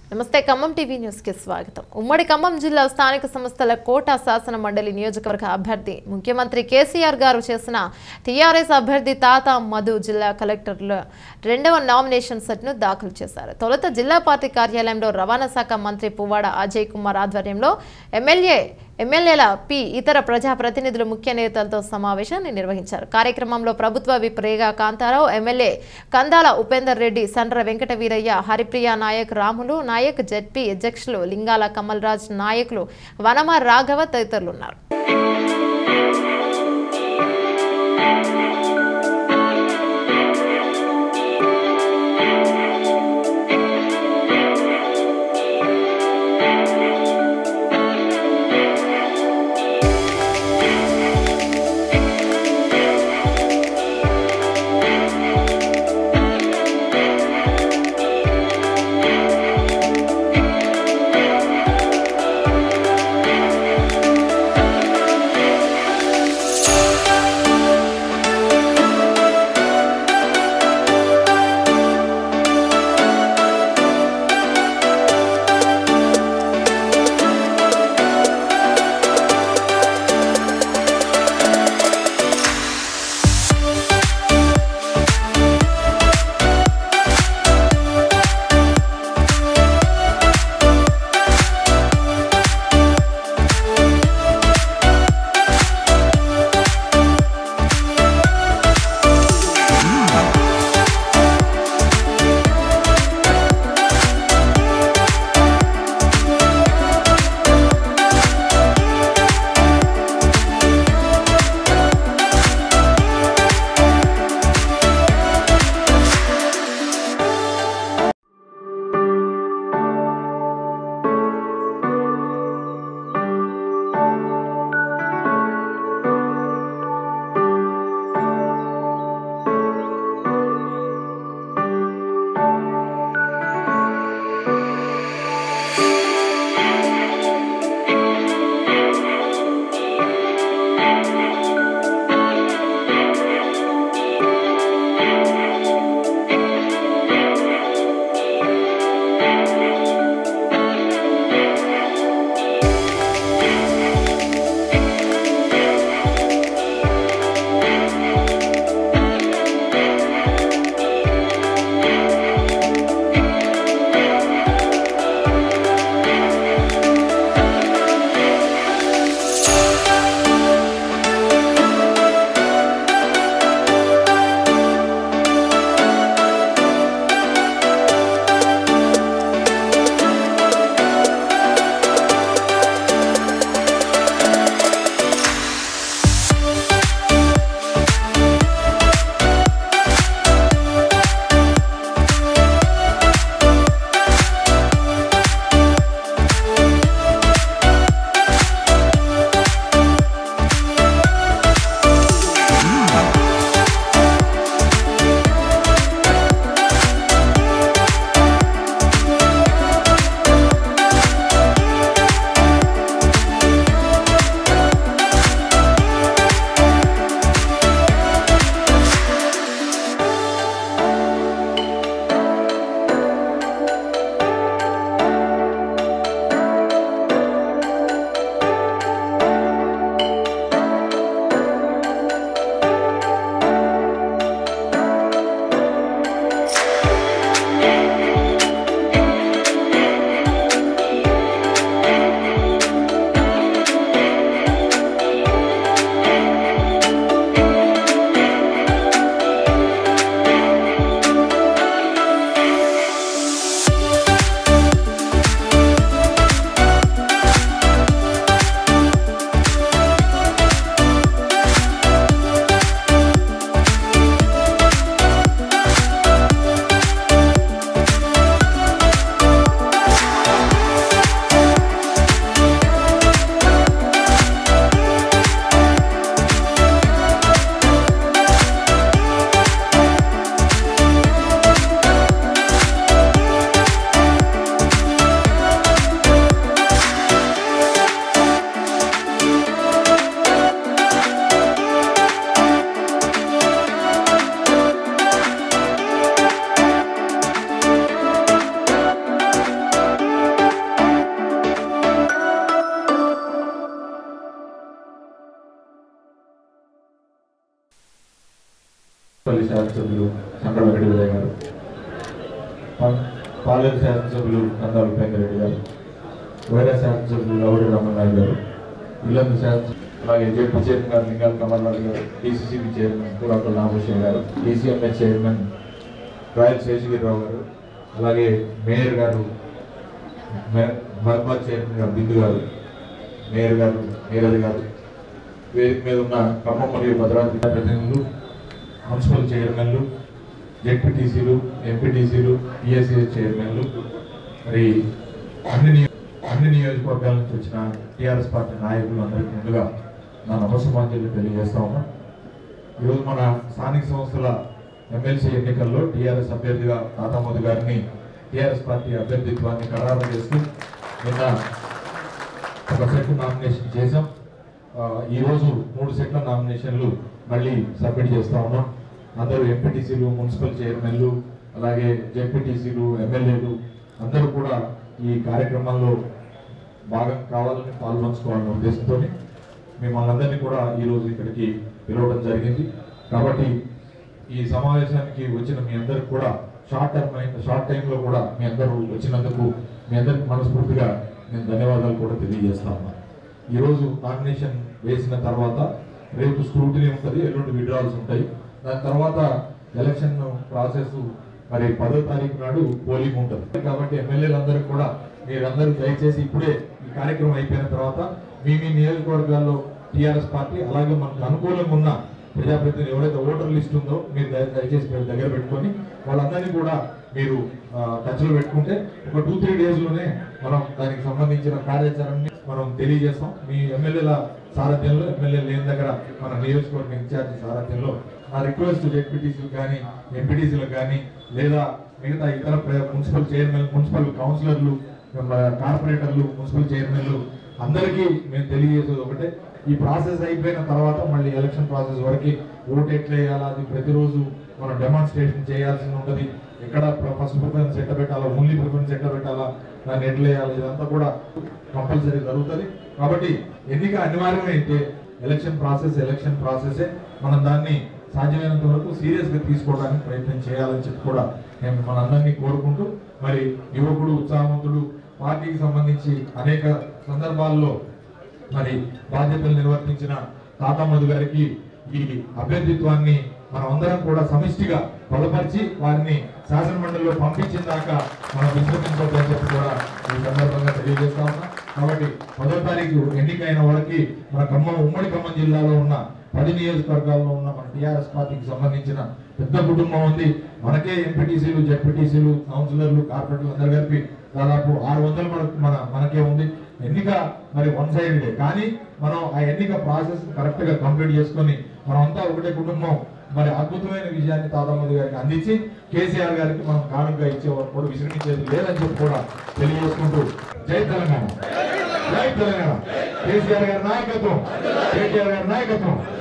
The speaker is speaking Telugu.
నమస్తే ఖమ్మం టీవీ న్యూస్ కి స్వాగతం ఉమ్మడి ఖమ్మం జిల్లా స్థానిక సంస్థల కోటా శాసన మండలి నియోజకవర్గ అభ్యర్థి ముఖ్యమంత్రి కేసీఆర్ గారు చేసిన టీఆర్ఎస్ అభ్యర్థి తాత మధు జిల్లా కలెక్టర్ల రెండవ నామినేషన్ సెట్ను దాఖలు చేశారు తొలుత జిల్లా పార్టీ కార్యాలయంలో రవాణా శాఖ మంత్రి పువ్వాడ అజయ్ కుమార్ ఆధ్వర్యంలో ఎమ్మెల్యే ఎమ్మెల్యేల పి ఇతర ప్రజాప్రతినిధులు ముఖ్య నేతలతో సమావేశాన్ని నిర్వహించారు కార్యక్రమంలో ప్రభుత్వ whip Rega Kantharao MLA Kandala Upender Reddy Sandra Venkata Veeraiah Haripriya Nayak Ramulu Nayak ZP అధ్యక్షులు లింగాల కమల్ రాజ్ నాయకులు వనమ రాఘవ తదితరులు ఉన్నారు శాసనసభ్యులు సండ్ర వెంకటరాయ గారు పా- పాలేరు శాసనసభ్యులు నందాల ఉపేంద్రెడ్డి గారు వైరా శాసనసభ్యులు గౌడి రమణారావు గారు ఇల్లందు శాసన అలాగే జెడ్పీ చైర్మన్ గారు లింగాల కమర్లాల్ గారు డీసీసీబీ చైర్మన్ కూరాకుల నాగభూషణ్ గారు డీసీఎంఎస్ చైర్మన్ రాయల్ శేషగిరిరావు గారు అలాగే మేయర్ గారు మహబాద్ చైర్మన్ గారు బిందు గారు మేయర్ గారు నీరజ్ గారు వేదిక మీద ఉన్న ఖమ్మం మరియు భద్రాద్రి ప్రతినిధులు మున్సిపల్ చైర్మన్లు జెడ్పీటీసీలు ఎంపీటీసీలు పిఎస్సిఎస్ చైర్మన్లు మరి అన్ని నియో- అన్ని నియోజకవర్గాల నుంచి వచ్చిన టీఆర్ఎస్ పార్టీ నాయకులు అందరికీ ముందుగా నా నమస్సమాంజలి తెలియజేస్తా ఉన్నా ఈరోజు మన స్థానిక సంస్థల ఎమ్మెల్సీ ఎన్నికల్లో టీఆర్ఎస్ అభ్యర్థిగా తాతామోదీ గారిని టీఆర్ఎస్ పార్టీ అభ్యర్థిత్వాన్ని ఖరారు చేస్తూ నిన్న ఒక సెట్ నామినేషన్ చేశాం ఆ, ఈ రోజు మూడు సెట్ల నామినేషన్లు మళ్ళీ సబ్మిట్ చేస్తా ఉన్నాం అందరూ ఎంపీటీసీలు మున్సిపల్ చైర్మన్లు అలాగే జెడ్పీటీసీలు ఎమ్మెల్యేలు అందరూ కూడా ఈ కార్యక్రమంలో భాగం కావాలని పాల్పంచుకోవాలనే ఉద్దేశంతో మిమ్మల్ని అందరినీ కూడా ఈ రోజు ఇక్కడికి పిలవడం జరిగింది కాబట్టి ఈ సమావేశానికి వచ్చిన మీ అందరికి కూడా షార్ట్ టర్మ్ అయిన షార్ట్ టైంలో కూడా మీ అందరూ వచ్చినందుకు మీ అందరికి మనస్ఫూర్తిగా నేను ధన్యవాదాలు కూడా తెలియజేస్తా ఉన్నాను ఈరోజు నామినేషన్ వేసిన తర్వాత రేపు స్క్రూటినీ ఉంటుంది ఎల్లుండి విడ్రాల్స్ ఉంటాయి దాని తర్వాత ఎలక్షన్ ప్రాసెస్ మరి పదో తారీఖు నాడు పోలింగ్ ఉంటుంది కాబట్టి ఎమ్మెల్యేలందరికీ కూడా మీరందరూ దయచేసి ఇప్పుడే ఈ కార్యక్రమం అయిపోయిన తర్వాత మీ మీ నియోజకవర్గాల్లో టీఆర్ఎస్ పార్టీ అలాగే మనకు అనుకూలంగా ఉన్న ప్రజాప్రతినిధులు ఎవరైతే ఓటర్ లిస్ట్ ఉందో మీరు దయ- దయచేసి మీరు దగ్గర పెట్టుకొని వాళ్ళందరినీ కూడా మీరు ఆ, టచ్లో పెట్టుకుంటే ఒక టూ త్రీ డేస్లోనే మనం దానికి సంబంధించిన కార్యాచరణని మనం తెలియజేస్తాం మీ ఎమ్మెల్యేల సారథ్యంలో ఎమ్మెల్యే లేని దగ్గర మన నియోజకవర్గ ఇన్ఛార్జి సారథ్యంలో నా రిక్వెస్ట్ జెడ్పీటీసీలు కానీ ఎంపీటీసీలకు కానీ లేదా మిగతా ఇతర ప్ర- మున్సిపల్ చైర్మన్ మున్సిపల్ కౌన్సిలర్లు మన కార్పొరేటర్లు మున్సిపల్ చైర్మన్లు అందరికీ మేము తెలియజేసేది ఒకటే ఈ ప్రాసెస్ అయిపోయిన తర్వాత మళ్ళీ ఎలక్షన్ ప్రాసెస్ వరకు ఓటు ఎట్లా వేయాలా అది ప్రతిరోజు మనం డెమాన్స్ట్రేషన్ చేయాల్సి ఉంటుంది ఎక్కడ ఫస్ట్ ప్రిఫరెన్స్ ఎట్లా పెట్టాలా ఓన్లీ ప్రిఫరెన్స్ ఎట్లా పెట్టాలా దాన్ని ఎట్లా వేయాలి ఇదంతా కూడా కంపల్సరీ జరుగుతుంది కాబట్టి ఎన్నిక అనివార్యమైతే ఎలక్షన్ ప్రాసెస్ ఎలక్షన్ ప్రాసెసే మనం దాన్ని సాధ్యమైనంత వరకు సీరియస్ గా తీసుకోవడానికి ప్రయత్నం చేయాలని చెప్పి కూడా నేను మనందరినీ కోరుకుంటూ మరి యువకుడు ఉత్సాహవంతుడు పార్టీకి సంబంధించి అనేక సందర్భాల్లో మరి బాధ్యతలు నిర్వర్తించిన తాతా మధు గారికి ఈ అభ్యర్థిత్వాన్ని మనం అందరం కూడా సమిష్టిగా బలపరిచి వారిని శాసన మండలిలో పంపించిన దాకా మనం విశ్వసించవద్దని చెప్పి కూడా ఈ సందర్భంగా తెలియజేస్తా ఉన్నా కాబట్టి పదో తారీఖు ఎన్నికైన వాళ్ళకి మన ఖమ్మం ఉమ్మడి ఖమ్మం జిల్లాలో ఉన్న పది నియోజకవర్గాల్లో ఉన్న మన టీఆర్ఎస్ పార్టీకి సంబంధించిన పెద్ద కుటుంబం ఉంది మనకే ఎంపీటీసీలు జెడ్పీటీసీలు కౌన్సిలర్లు కార్పొరేటర్లు అందరు కలిపి దాదాపు ఆరు వందలు మన మన మనకే ఉంది ఎన్నిక మరి వన్ సైడెడ్ కానీ మనం ఆ ఎన్నిక ప్రాసెస్ కరెక్ట్ గా కంప్లీట్ చేసుకొని మనం అంతా ఒకటే కుటుంబం మరి అద్భుతమైన విజయాన్ని తాతామోదీ గారికి అందించి కేసీఆర్ గారికి మనం కానుకగా ఇచ్చే వరకు కూడా విసిరించేది లేదని చెప్పి కూడా తెలియజేసుకుంటూ జై తెలంగాణ జై తెలంగాణ కేసీఆర్ గారి నాయకత్వం కేసీఆర్ గారి నాయకత్వం